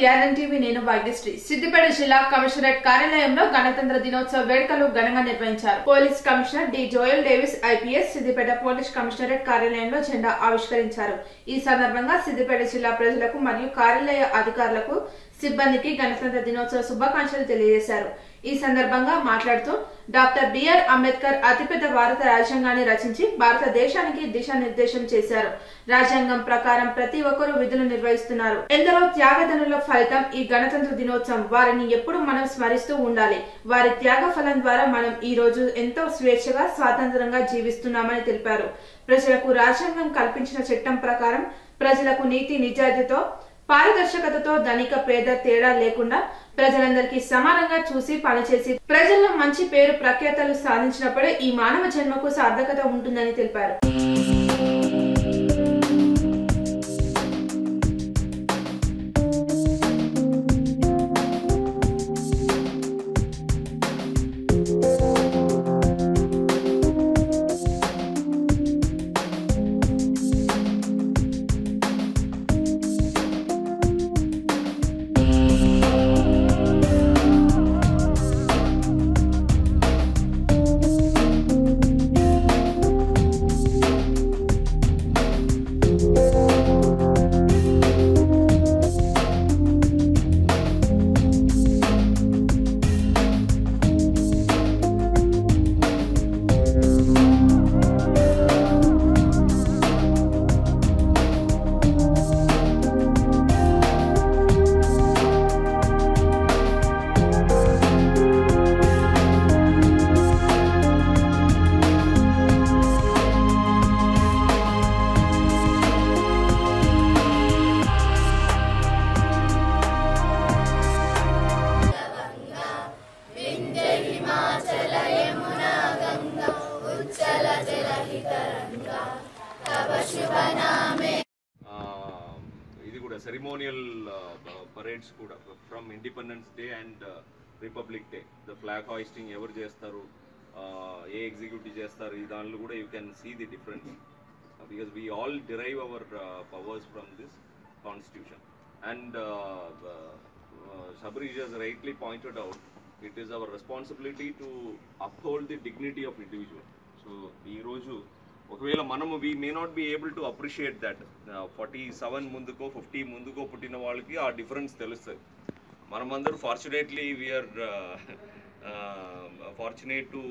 TRN TV నేను భాగ్యశ్రీ సిద్దిపేట జిల్లా commissionerate కార్యాలయంలో గణతంత్ర దినోత్సవ వేడుకలు ఘనంగా నిర్వహించారు police commissioner D Joel Davis IPS Siddipet police commissionerate కార్యాలయంలో జెండా ఆవిష్కరించారు ఈ సందర్భంగా సిద్దిపేట జిల్లా ప్రజలకు మరియు కార్యాలయ అధికారులకు సిబ్బందికి గణతంత్ర దినోత్సవ శుభాకాంక్షలు తెలియజేశారు ఈ సందర్భంగా మాట్లాడుతూ డాక్టర్ బిఆర్ అంబేద్కర్ అతిపెద్ద భారత రాజ్యాంగాన్ని రచించి భారతదేశానికి దిశానిర్దేశం చేశారు రాజ్యాంగం ప్రకారం ప్రతి ఒక్కరూ విధులు నిర్వహిస్తున్నారు ఎందరో త్యాగదనుల ఫలితం ఈ గణతంత్ర దినోత్సవం వారిని ఎప్పుడు మనం స్మరిస్తూ ఉండాలి వారి త్యాగ ఫలం ద్వారా మనం ఈ రోజు ఎంతో స్వేచ్ఛగా స్వాతంత్రంగా జీవిస్తున్నామని తెలిపారు ప్రజలకు రాజ్యాంగం కల్పించిన చట్టం ప్రకారం ప్రజలకు నీతి నిజాయితీతో పారదర్శకతతో ధనిక పేద తేడా లేకుండా ప్రజలందరికీ సమానంగా చూసి పనిచేసి ప్రజల్లో మంచి పేరు ప్రఖ్యాతలు సాధించినప్పుడే ఈ మానవ జన్మకు సార్థకత ఉంటుందని తెలిపారు ఆ, ఇది కూడా సెరిమోనియల్ పరేడ్స్ కూడా from Independence Day and Republic Day the flag hoisting ఎవరు చేస్తారు ఆ, ఏ ఎగ్జిక్యూటివ్ చేస్తారు ఈ దానిలో కూడా you can see the difference because we all derive our powers from this constitution and Sabri has rightly pointed out, it is our responsibility to uphold the dignity of individual. So ఈ రోజు ఒకవేళ మనము we may not be able to appreciate that forty seven ముందుకో fifty ముందుకో పుట్టిన వాళ్ళకి ఆ difference తెలుస్తుంది మనమందరూ fortunately we are fortunate to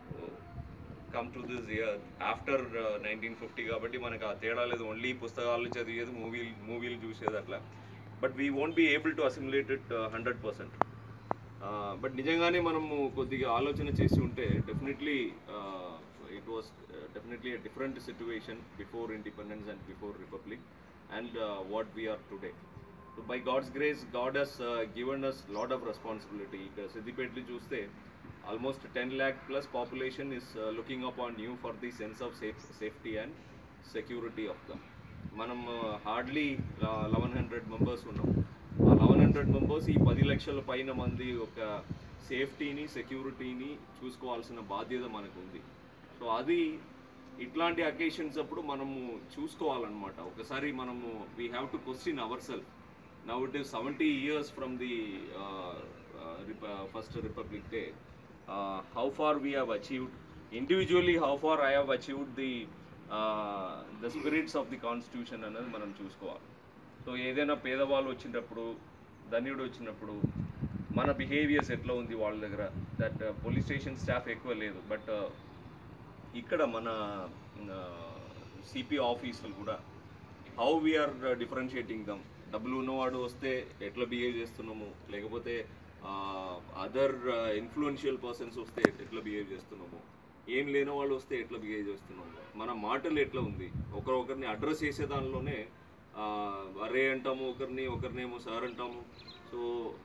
come to this year after nineteen fifty కాబట్టి మనకు ఆ తేడా లేదు ఓన్లీ పుస్తకాలు చదివేది మూవీలు మూవీలు చూసేది అట్లా but we won't be able to assimilate it hundred percent but నిజంగానే మనము కొద్దిగా ఆలోచన చేసి ఉంటే definitely it was definitely a different situation before Independence and before Republic and what we are today so by God's grace God has given us lot of responsibility ఇక సిద్దిపేటలో చూస్తే almost ten lakh plus population is looking up on you for the sense of safe safety and security of the మనం hardly eleven hundred members ఉన్నాం ఆ eleven hundred members ఈ పది లక్షల పైన మంది ఒక సేఫ్టీని సెక్యూరిటీని చూసుకోవాల్సిన బాధ్యత మనకు ఉంది సో అది ఇట్లాంటి అకేషన్స్ అప్పుడు మనము చూసుకోవాలన్నమాట ఒకసారి మనము we have to question our self now it is seventy years from the first Republic Day how far we have achieved individually how far I have achieved the the spirits of the constitution అనేది మనం చూసుకోవాలి so ఏదైనా పేదవాళ్ళు వచ్చినప్పుడు ధన్యుడు వచ్చినప్పుడు మన behaviours ఎట్లా ఉంది వాళ్ళ దగ్గర దట్ పోలీస్ స్టేషన్ స్టాఫ్ ఎక్కువ లేదు బట్ ఇక్కడ మన సిపి ఆఫీసులు కూడా హౌ వీఆర్ డిఫరెన్షియేటింగ్ దమ్ డబ్బులు ఉన్నవాడు వస్తే ఎట్లా బిహేవ్ చేస్తున్నాము లేకపోతే అదర్ ఇన్ఫ్లుయెన్షియల్ పర్సన్స్ వస్తే ఎట్లా బిహేవ్ చేస్తున్నాము ఏం లేని వాళ్ళు వస్తే ఎట్లా బిహేవ్ చేస్తున్నాము మన మాటలు ఎట్లా ఉంది ఒకరొకరిని అడ్రస్ చేసే దానిలోనే ఆ, అరే అంటాము ఒకరిని ఒకరినేమో సార్ అంటాము సో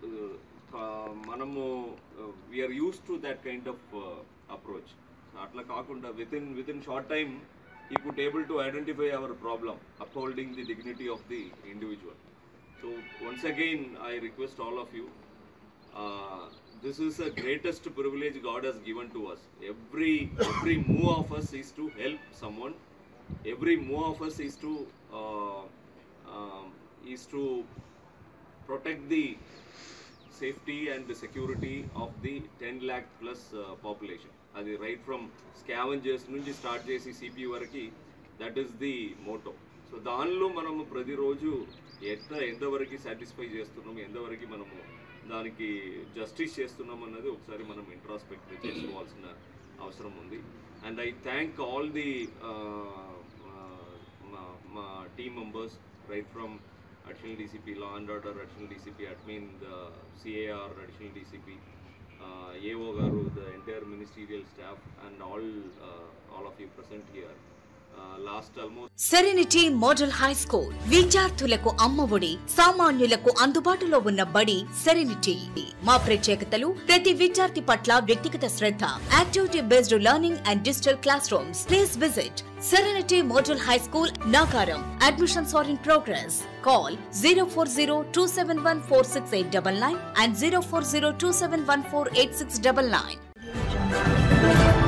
మనము we are use to that kind of approach అట్లా కాకుండా within within short time we could able to identify our problem upholding the dignity of the individual so once again I request all of you uh, this is the greatest privilege God has given to us. Every every move of us is to help someone. Every move of us is to uh, um, is to protect the safety and the security of the 10 lakh plus uh, population. అది right from scavengers నుంచి start చేసి CP వరకు that is the motto so దానిలో మనము ప్రతిరోజు ఎంత ఎంతవరకు satisfy చేస్తున్నాం ఎంతవరకు మనము దానికి జస్టిస్ చేస్తున్నాం అన్నది ఒకసారి మనం ఇంట్రాస్పెక్ట్ చేసుకోవాల్సిన అవసరం ఉంది and I thank all the మా team members right from additional DCP, law and order, additional DCP, admin, the CAR, additional DCP, uh, AO Garu, the entire ministerial staff, and all uh, all of you present here. Uh, last almost Serenity model high school విద్యార్థులకు అమ్మఒడి సామాన్యులకు అందుబాటులో ఉన్న బడి serenity మా ప్రత్యేకతలు ప్రతి విద్యార్థి పట్ల వ్యక్తిగత శ్రద్ధ activity based learning and digital classrooms please visit Serenity model high school Nagaram admissions are in progress call zero four zero two seven one four six eight double nine and zero four zero two seven one four eight six double nine